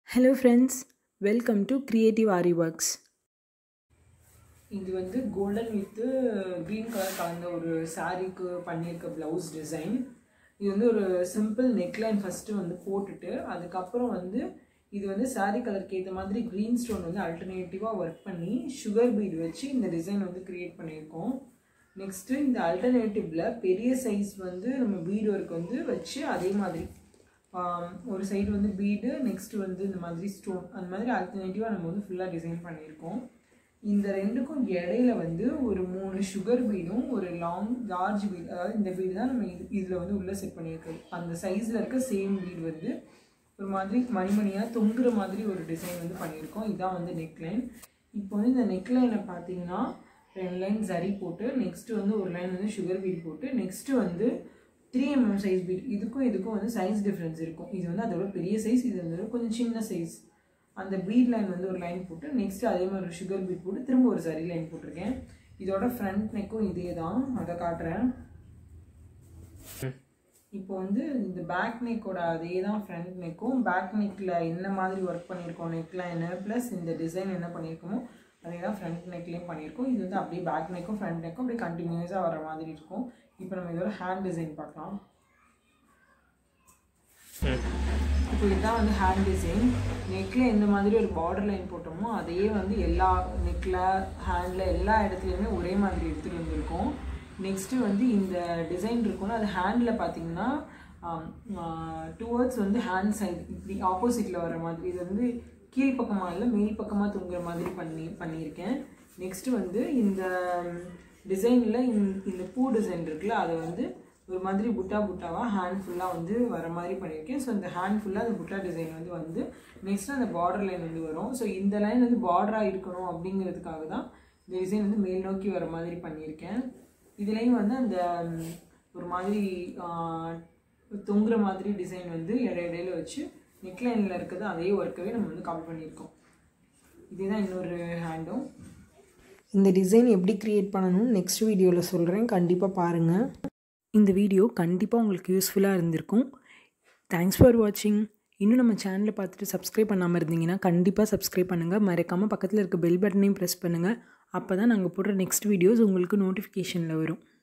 hello friends welcome to creative Aari works இது வந்து golden with green colour கலந்த ஒரு சாரீக்கு பண்ணியிருக்க ப்ளவுஸ் டிசைன் இது வந்து ஒரு சிம்பிள் நெக்லைன் ஃபஸ்ட்டு வந்து போட்டுட்டு அதுக்கப்புறம் வந்து இது வந்து saree கலருக்கு ஏற்ற மாதிரி க்ரீன் ஸ்டோன் வந்து அல்டர்னேட்டிவாக ஒர்க் பண்ணி சுகர் பீட் வச்சு இந்த டிசைன் வந்து க்ரியேட் பண்ணியிருக்கோம் நெக்ஸ்ட்டு இந்த அல்டர்னேட்டிவில் பெரிய சைஸ் வந்து நம்ம பீடு ஒர்க் வந்து வச்சு அதே மாதிரி ஆம், ஒரு சைடு வந்து பீடு நெக்ஸ்ட்டு வந்து இந்த மாதிரி ஸ்டோன் அந்த மாதிரி அல்டர்னேட்டிவாக நம்ம வந்து ஃபுல்லாக டிசைன் பண்ணியிருக்கோம் இந்த ரெண்டுக்கும் இடையில வந்து ஒரு மூணு சுகர் பீடும் ஒரு லாங் லார்ஜ் பீட் அதாவது இந்த பீடு தான் நம்ம இது இதில் வந்து உள்ளே செட் பண்ணியிருக்கோம் அந்த சைஸில் இருக்க சேம் பீடு வந்து ஒரு மாதிரி மணிமணியாக தொங்குற மாதிரி ஒரு டிசைன் வந்து பண்ணியிருக்கோம் இதான் வந்து நெக்லைன் இப்போ வந்து இந்த நெக்லைனை பார்த்தீங்கன்னா ரெண்டு லைன் சரி போட்டு நெக்ஸ்ட்டு வந்து ஒரு லைன் வந்து சுகர் பீட் போட்டு நெக்ஸ்ட்டு வந்து த்ரீ எம்எம் சைஸ் பீட் இதுக்கும் இதுக்கும் வந்து சைஸ் டிஃப்ரென்ஸ் இருக்கும் இது வந்து அதோட பெரிய சைஸ் இது வந்து கொஞ்சம் சின்ன சைஸ் அந்த பீட் லைன் வந்து ஒரு லைன் போட்டு நெக்ஸ்ட் அதே மாதிரி ஒரு சுகர் பீட் போட்டு திரும்ப ஒரு சரி லைன் போட்டிருக்கேன் இதோட ஃப்ரண்ட் நெக்கும் இதே தான் அதை காட்டுறேன் இப்போ வந்து இந்த பேக் நெக்கோட அதே தான் ஃப்ரண்ட் நெக்கும் பேக் நெக்கில் என்ன மாதிரி ஒர்க் பண்ணியிருக்கோம் நெக்லைனு ப்ளஸ் இந்த டிசைன் என்ன பண்ணியிருக்கோமோ அதே தான் ஃப்ரண்ட் நெக்லேயும் பண்ணியிருக்கோம் இது வந்து அப்படியே பேக் நெக்கும் ஃப்ரண்ட் நெக்கும் அப்படியே கண்டினியூஸாக வர மாதிரி இருக்கும் இப்போ நம்ம இதோட ஹேண்ட் டிசைன் பார்க்கலாம் இப்போ இதுதான் வந்து ஹேண்ட் டிசைன் நெக்கில் எந்த மாதிரி ஒரு பார்டர் லைன் போட்டோமோ அதையே வந்து எல்லா நெக்கில் ஹேண்டில் எல்லா இடத்துலையுமே ஒரே மாதிரி எடுத்துகிட்டு வந்திருக்கோம் நெக்ஸ்ட்டு வந்து இந்த டிசைன் இருக்கும்ல அது ஹேண்டில் பார்த்தீங்கன்னா டுவர்ட்ஸ் வந்து ஹேண்ட் சைடு இப்படி ஆப்போசிட்டில் வர மாதிரி இது வந்து கீழ்ப்பக்கமாக இல்லை மேல் பக்கமாக தூங்குற மாதிரி பண்ணி பண்ணியிருக்கேன் நெக்ஸ்ட்டு வந்து இந்த டிசைனில் இந்த பூ டிசைன் இருக்குல்ல அதை வந்து ஒரு மாதிரி புட்டா புட்டாவாக ஹேண்ட் ஃபுல்லாக வந்து வர மாதிரி பண்ணியிருக்கேன் ஸோ இந்த ஹேண்ட் ஃபுல்லாக அந்த புட்டா டிசைன் வந்து வந்து நெக்ஸ்ட் அந்த பார்டர் லைன் வந்து வரும் ஸோ இந்த லைன் வந்து பார்டராக இருக்கணும் அப்படிங்கிறதுக்காக தான் இந்த டிசைன் வந்து மேல் நோக்கி வர மாதிரி பண்ணியிருக்கேன் இதுலேயும் வந்து அந்த ம், ஒரு மாதிரி ஆஹ், தொங்குற மாதிரி டிசைன் வந்து இடை இடையில வச்சு நெக்லைனில் இருக்கிறது அதே ஒர்க்கவே நம்ம வந்து காப்பி பண்ணியிருக்கோம் இதுதான் இன்னொரு ஹேண்டும் இந்த டிசைன் எப்படி க்ரியேட் பண்ணணும் நெக்ஸ்ட் வீடியோவில் சொல்கிறேன் கண்டிப்பாக பாருங்கள் இந்த வீடியோ கண்டிப்பாக உங்களுக்கு யூஸ்ஃபுல்லாக இருந்திருக்கும் தேங்க்ஸ் ஃபார் வாட்சிங் இன்னும் நம்ம சேனலை பார்த்துட்டு சப்ஸ்கிரைப் பண்ணாமல் இருந்தீங்கன்னா கண்டிப்பாக சப்ஸ்கிரைப் பண்ணுங்கள் மறக்காமல் பக்கத்தில் இருக்க பெல் பட்டனையும் ப்ரெஸ் பண்ணுங்கள் அப்போ தான் நாங்கள் போடுற நெக்ஸ்ட் வீடியோஸ் உங்களுக்கு நோட்டிஃபிகேஷனில் வரும்